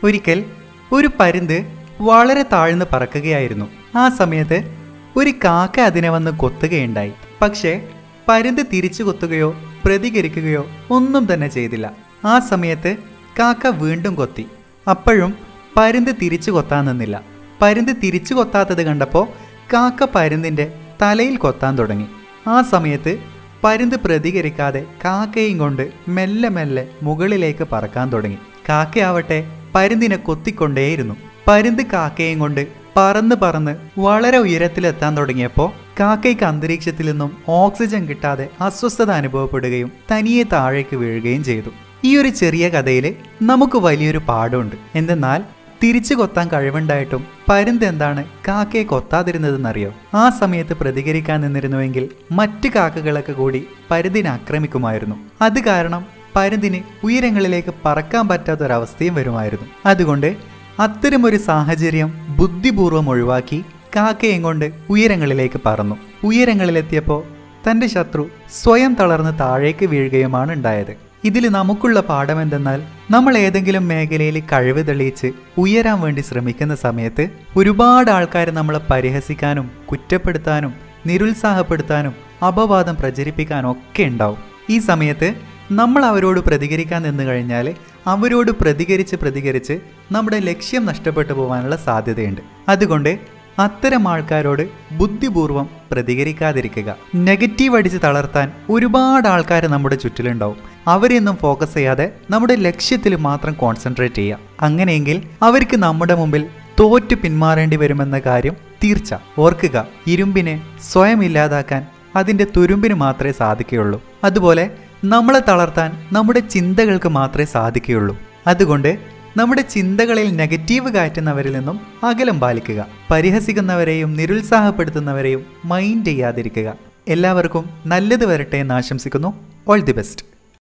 ഒരിക്കൽ ഒരു പരുന്ത് വളരെ താഴ്ന്ന് പറക്കുകയായിരുന്നു ആ സമയത്ത് ഒരു കാക്ക അതിനെ വന്ന് കൊത്തുകയുണ്ടായി പക്ഷേ പരുന്ത് തിരിച്ചു കൊത്തുകയോ പ്രതികരിക്കുകയോ ഒന്നും തന്നെ ചെയ്തില്ല ആ സമയത്ത് കാക്ക വീണ്ടും കൊത്തി അപ്പോഴും പരുന്ത് തിരിച്ചു കൊത്താൻ നിന്നില്ല പരുന്ത് തിരിച്ചു കൊത്താത്തത് കണ്ടപ്പോൾ കാക്ക പരുന്തിൻ്റെ തലയിൽ കൊത്താൻ തുടങ്ങി ആ സമയത്ത് പരുന്ത് പ്രതികരിക്കാതെ കാക്കയും കൊണ്ട് മെല്ലെ മെല്ലെ മുകളിലേക്ക് പറക്കാൻ തുടങ്ങി കാക്കയാവട്ടെ പരുന്തിനെ കൊത്തിക്കൊണ്ടേയിരുന്നു പരുന്ത് കാക്കയും കൊണ്ട് പറന്ന് പറന്ന് വളരെ ഉയരത്തിലെത്താൻ തുടങ്ങിയപ്പോൾ കാക്കയ്ക്ക് അന്തരീക്ഷത്തിൽ നിന്നും ഓക്സിജൻ കിട്ടാതെ അസ്വസ്ഥത അനുഭവപ്പെടുകയും തനിയെ താഴേക്ക് വീഴുകയും ചെയ്തു ഈ ഒരു ചെറിയ കഥയിൽ നമുക്ക് വലിയൊരു പാഠമുണ്ട് എന്തെന്നാൽ തിരിച്ചു കൊത്താൻ കഴിവുണ്ടായിട്ടും പരുന്ത് എന്താണ് കാക്കയെ കൊത്താതിരുന്നതെന്നറിയോ ആ സമയത്ത് പ്രതികരിക്കാൻ നിന്നിരുന്നുവെങ്കിൽ മറ്റു കാക്കകളൊക്കെ കൂടി പരുന്തിനെ ആക്രമിക്കുമായിരുന്നു അത് കാരണം പരുന്തിന് ഉയരങ്ങളിലേക്ക് പറക്കാൻ പറ്റാത്തൊരവസ്ഥയും വരുമായിരുന്നു അതുകൊണ്ട് അത്തരമൊരു സാഹചര്യം ബുദ്ധിപൂർവ്വം ഒഴിവാക്കി കാക്കയും കൊണ്ട് ഉയരങ്ങളിലേക്ക് പറന്നു ഉയരങ്ങളിലെത്തിയപ്പോൾ തൻ്റെ ശത്രു സ്വയം തളർന്ന് താഴേക്ക് വീഴുകയുമാണ് ഉണ്ടായത് ഇതിൽ നമുക്കുള്ള പാഠം എന്തെന്നാൽ നമ്മൾ ഏതെങ്കിലും മേഖലയിൽ കഴിവ് തെളിയിച്ച് ഉയരാൻ വേണ്ടി ശ്രമിക്കുന്ന സമയത്ത് ഒരുപാട് ആൾക്കാർ നമ്മളെ പരിഹസിക്കാനും കുറ്റപ്പെടുത്താനും നിരുത്സാഹപ്പെടുത്താനും അപവാദം പ്രചരിപ്പിക്കാനും ഒക്കെ ഉണ്ടാവും ഈ സമയത്ത് നമ്മൾ അവരോട് പ്രതികരിക്കാൻ നിന്ന് കഴിഞ്ഞാൽ അവരോട് പ്രതികരിച്ച് പ്രതികരിച്ച് നമ്മുടെ ലക്ഷ്യം നഷ്ടപ്പെട്ടു പോകാനുള്ള സാധ്യതയുണ്ട് അതുകൊണ്ട് അത്തരം ആൾക്കാരോട് ബുദ്ധിപൂർവം പ്രതികരിക്കാതിരിക്കുക നെഗറ്റീവ് അടിച്ച് തളർത്താൻ ഒരുപാട് ആൾക്കാർ നമ്മുടെ ചുറ്റിലുണ്ടാവും അവരെയൊന്നും ഫോക്കസ് ചെയ്യാതെ നമ്മുടെ ലക്ഷ്യത്തിൽ മാത്രം കോൺസെൻട്രേറ്റ് ചെയ്യുക അങ്ങനെയെങ്കിൽ അവർക്ക് നമ്മുടെ മുമ്പിൽ തോറ്റു പിന്മാറേണ്ടി വരുമെന്ന കാര്യം തീർച്ച ഓർക്കുക ഇരുമ്പിനെ സ്വയം ഇല്ലാതാക്കാൻ അതിൻ്റെ തുരുമ്പിന് മാത്രമേ സാധിക്കുകയുള്ളൂ അതുപോലെ നമ്മളെ തളർത്താൻ നമ്മുടെ ചിന്തകൾക്ക് മാത്രമേ സാധിക്കുകയുള്ളൂ അതുകൊണ്ട് നമ്മുടെ ചിന്തകളിൽ നെഗറ്റീവ് കയറ്റുന്നവരിൽ നിന്നും അകലം പാലിക്കുക പരിഹസിക്കുന്നവരെയും നിരുത്സാഹപ്പെടുത്തുന്നവരെയും മൈൻഡ് ചെയ്യാതിരിക്കുക എല്ലാവർക്കും നല്ലത് വരട്ടെ എന്ന് ആശംസിക്കുന്നു ഓൾ ദി ബെസ്റ്റ്